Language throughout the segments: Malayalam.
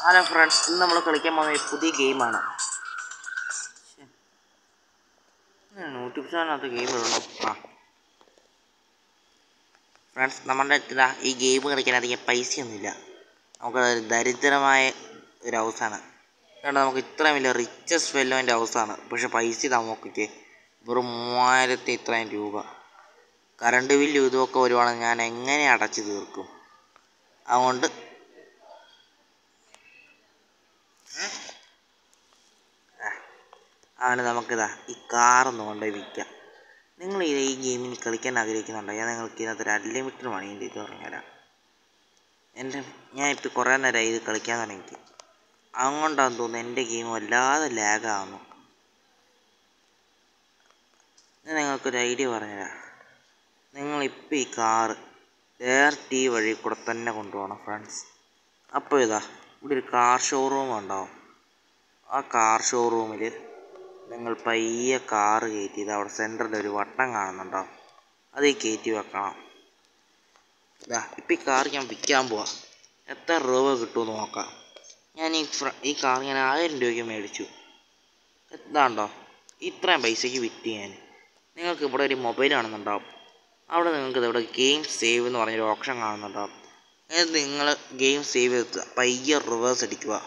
ഹലോ ഫ്രണ്ട്സ് ഇന്ന് നമ്മൾ കളിക്കാൻ പോകുന്ന ഒരു പുതിയ ഗെയിമാണ് യൂട്യൂബ് ചാനലിനകത്ത് ഗെയിം ഇടണം ആ ഫ്രണ്ട്സ് നമ്മുടെ ഇതാ ഈ ഗെയിം കളിക്കാൻ അധികം പൈസയൊന്നുമില്ല നമുക്ക് ഒരു ദരിദ്രമായ ഒരു ഹൗസാണ് കാരണം നമുക്ക് ഇത്രയും വലിയ റിച്ചസ്റ്റ് ഫെല്ലോൻ്റെ ഹൗസാണ് പക്ഷെ പൈസ ഇതാ നോക്കിക്കേ വെറും മൂവായിരത്തി ഇത്രയും രൂപ കറണ്ട് ബില്ലും ഇതുമൊക്കെ വരുവാണെങ്കിൽ ഞാൻ എങ്ങനെ അടച്ചു തീർക്കും അതുകൊണ്ട് ആണ് നമുക്കിതാ ഈ കാറൊന്ന് കൊണ്ടുപോയി വിൽക്കാം നിങ്ങൾ ഈ ഈ ഗെയിമിൽ കളിക്കാൻ ആഗ്രഹിക്കുന്നുണ്ടോ ഞാൻ നിങ്ങൾക്ക് ഇതിനകത്ത് ഒരു അൺലിമിറ്റഡ് മണിയുണ്ട് ഇത് പറഞ്ഞുതരാം എൻ്റെ ഞാൻ ഇപ്പോൾ കുറേ നേരമായി ഇത് കളിക്കാൻ തുടങ്ങിയിട്ട് അതുകൊണ്ടാണെന്ന് തോന്നുന്നു എൻ്റെ ഗെയിം വല്ലാതെ ലാഗാവുന്നു ഞാൻ നിങ്ങൾക്കൊരു ഐഡിയ പറഞ്ഞുതരാം നിങ്ങളിപ്പോൾ ഈ കാറ് എയർ ടി വഴി കൂടെ തന്നെ കൊണ്ടുപോകണം ഫ്രണ്ട്സ് അപ്പോൾ ഇതാ ഇവിടെ ഒരു കാർ ഷോറൂം ഉണ്ടാവും ആ കാർ ഷോറൂമിൽ നിങ്ങൾ പയ്യെ കാറ് കയറ്റി ഇത് അവിടെ സെൻറ്ററിൽ ഒരു വട്ടം കാണുന്നുണ്ടാവും അത് കയറ്റി വെക്കണം ഇതാ ഇപ്പം ഈ കാർ ഞാൻ വിൽക്കാൻ പോവാം എത്ര രൂപ കിട്ടുമെന്ന് നോക്കാം ഞാൻ ഈ ഫ്ര ഈ കാർ ഞാൻ ആയിരം രൂപയ്ക്ക് മേടിച്ചു എന്താണ്ടോ ഇത്രയും പൈസയ്ക്ക് വിറ്റ് ഞാൻ നിങ്ങൾക്ക് ഇവിടെ ഒരു മൊബൈൽ കാണുന്നുണ്ടാവും അവിടെ നിങ്ങൾക്ക് ഇവിടെ ഗെയിം സേവ് എന്ന് പറഞ്ഞൊരു ഓപ്ഷൻ കാണുന്നുണ്ടാവും എന്നിട്ട് നിങ്ങൾ ഗെയിം സേവ് ചെയ്ത് പയ്യെ റിവേഴ്സ് അടിക്കുക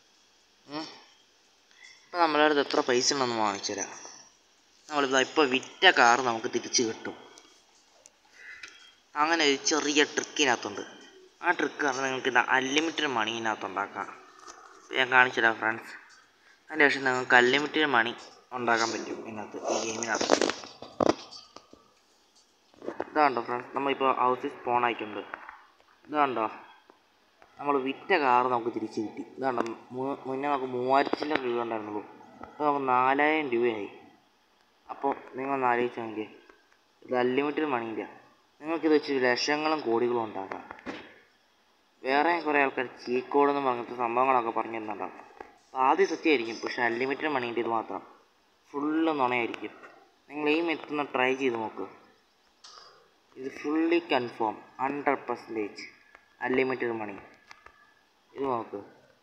ഇപ്പം നമ്മളെ അടുത്ത് എത്ര പൈസ ഉണ്ടെന്ന് വാങ്ങിച്ചു തരാം നമ്മളിതാ ഇപ്പോൾ വിറ്റ കാർ നമുക്ക് തിരിച്ച് കിട്ടും അങ്ങനെ ഒരു ചെറിയ ട്രിക്കിനകത്തുണ്ട് ആ ട്രിക്ക് പറഞ്ഞാൽ നിങ്ങൾക്ക് ഇതാ അൺലിമിറ്റഡ് മണി ഇതിനകത്ത് ഉണ്ടാക്കാം ഞാൻ കാണിച്ചു തരാം ഫ്രണ്ട്സ് അതിൻ്റെ ശേഷം നിങ്ങൾക്ക് അൺലിമിറ്റഡ് മണി ഉണ്ടാക്കാൻ പറ്റും ഇതിനകത്ത് ഈ ഗെയിമിനകത്ത് ഇതാണ്ടോ ഫ്രണ്ട്സ് നമ്മളിപ്പോൾ ഹൗസിൽ സ്പോൺ ആയിട്ടുണ്ട് ഇതാണ്ടോ നമ്മൾ വിറ്റ കാർ നമുക്ക് തിരിച്ച് കിട്ടി ഇതാണ്ടോ മു- മുന്നേ നമുക്ക് മൂവായിരത്തി ചില്ലറ രൂപ ഉണ്ടായിരുന്നുള്ളൂ ഇപ്പോൾ നമുക്ക് നാലായിരം രൂപയായി അപ്പോൾ നിങ്ങൾ ഒന്ന് ആലോചിച്ച് നോക്കിയേ ഇത് അൺലിമിറ്റഡ് മണിയില്ല നിങ്ങൾക്കിത് വെച്ച് ലക്ഷങ്ങളും കോടികളും ഉണ്ടാക്കാം വേറെ കുറേ ആൾക്കാർ ചീറ്റ് കോഡ് എന്ന് പറഞ്ഞിട്ട് സംഭവങ്ങളൊക്കെ പറഞ്ഞു തരുന്നുണ്ടാവും അപ്പോൾ ആദ്യം സത്യമായിരിക്കും പക്ഷേ അൺലിമിറ്റഡ് മണീൻ്റെ ഇത് മാത്രം ഫുള്ള് നുണയായിരിക്കും നിങ്ങൾ ഈ മെത്തൊന്ന് ട്രൈ ചെയ്ത് നോക്ക് ഇത് fully confirm hundred percentage unlimited money ഇത് നോക്ക്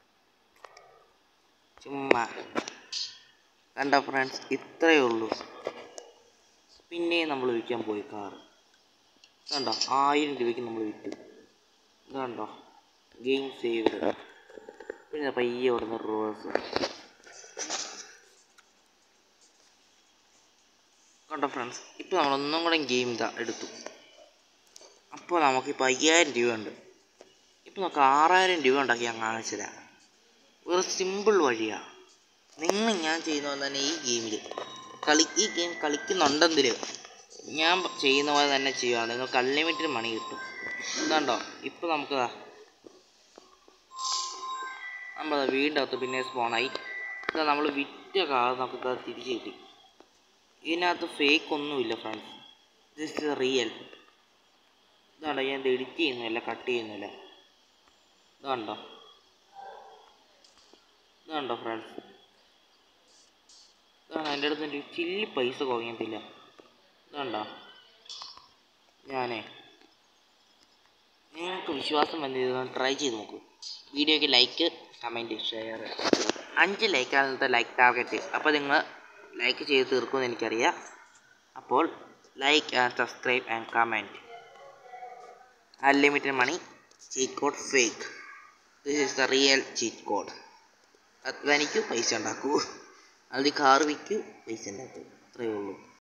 ചുമ്മാ കണ്ട ഫ്രണ്ട്സ് ഇത്രയേ ഉള്ളൂ പിന്നെ നമ്മൾ വിൽക്കാൻ പോയി കാറ് കണ്ടോ ആയിരം രൂപയ്ക്ക് നമ്മൾ വിറ്റു ഇത് കണ്ടോ ഗെയിം സേവ് പിന്നെ പയ്യെ ഇവിടുന്ന് റിവേഴ്സ് കണ്ടോ ഫ്രണ്ട്സ് ഇപ്പോൾ നമ്മൾ ഒന്നും കൂടെ ഗെയിം ഇതാ എടുത്തു അപ്പോൾ നമുക്കിപ്പോൾ അയ്യായിരം രൂപ ഉണ്ട് ഇപ്പോൾ നമുക്ക് ആറായിരം രൂപ ഉണ്ടാക്കി ഞാൻ കാണിച്ചു തരാം ഒരു സിമ്പിൾ വഴിയാണ് നിങ്ങൾ ഞാൻ ചെയ്യുന്ന പോലെ തന്നെ ഈ ഗെയിമിൽ കളി ഈ ഗെയിം കളിക്കുന്നുണ്ടെങ്കിൽ ഞാൻ ചെയ്യുന്ന പോലെ തന്നെ ചെയ്യുക നിങ്ങൾക്ക് അൺലിമിറ്റഡ് മണി കിട്ടും ഇതുണ്ടോ ഇപ്പോൾ നമുക്കതാ നമ്മളത് വീടിൻ്റെ അകത്ത് പിന്നെ സ്പോണായി ഇതാ നമ്മൾ വിറ്റ കാർ നമുക്ക് തിരിച്ച് കിട്ടി ഇതിനകത്ത് ഫേക്ക് ഒന്നുമില്ല ഫ്രണ്ട്സ് ദിസ് റിയൽ ഇതാണ്ടോ ഞാൻ ഇത് എഡിറ്റ് ചെയ്യുന്നില്ല കട്ട് ചെയ്യുന്നില്ല ഇതാണ്ടോ ഇതാണ്ടോ ഫ്രണ്ട്സ് ഇതാണ് എൻ്റെ അടുത്ത് ഒരു ചില്ലി പൈസ കുറയത്തില്ല ഇതാണ്ടോ ഞാനേ നിങ്ങൾക്ക് വിശ്വാസം വന്ന് ഇതൊന്ന് ട്രൈ ചെയ്ത് നോക്കൂ വീഡിയോയ്ക്ക് ലൈക്ക് കമൻറ്റ് ഷെയർ അഞ്ച് ലൈക്കാണ് ഇന്നത്തെ ലൈക്ക് ടാർഗറ്റ് അപ്പോൾ നിങ്ങൾ ലൈക്ക് ചെയ്ത് തീർക്കുമെന്ന് എനിക്കറിയാം അപ്പോൾ like and subscribe and comment unlimited money cheat code fake this is the real cheat code അധ്വാനിക്കൂ പൈസ ഉണ്ടാക്കൂ അത് കാർ വിൽക്കൂ പൈസ ഉണ്ടാക്കൂ അത്രയേ ഉള്ളൂ